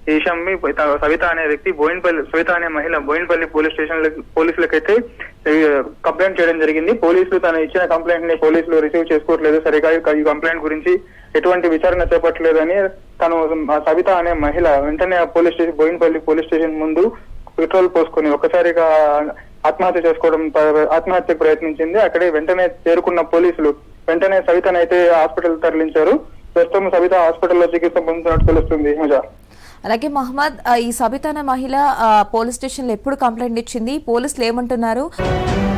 ఈ విషయంపై త- సవిత అనే వ్యక్తి బోయిన్పల్లి సవిత అనే మహిళ బోయిన్పల్లి పోలీస్ స్టేషన్ పోలీసులకైతే ఈ, కంప్లైంట్ చేయడం జరిగింది పోలీసులు తను ఇచ్చిన కంప్లైంట్ ని పోలీసులు రిసీవ్ చేసుకోవట్లేదు సరిగా ఈ- ఈ కంప్లైంట్ గురించి ఎటువంటి విచారణ చేపట్టలేదని తను ఆ సవిత అనే మహిళ వెంటనే ఆ police station Bowenpally police station ముందు పెట్రోల్ పోసుకొని ఒక్కసారిగా ఆత్మహత్య చేసుకోవడం ప- ఆత్మహత్యకు ప్రయత్నించింది అక్కడే వెంటనే చేరుకున్న పోలీసులు వెంటనే సవితనైతే హాస్పిటల్ తరలించారు ప్రస్తుతం సవిత హాస్పిటల్లో చికిత్స పొందుతున్నట్టు తెలుస్తుంది హిమజ అలాగే మహమ్మద్ ఆ, ఈ సబిత అనే మహిళ ఆ, పోలీస్ స్టేషన్లో ఎప్పుడు కంప్లైంట్ ఇచ్చింది పోలీసులు ఏమంటున్నారు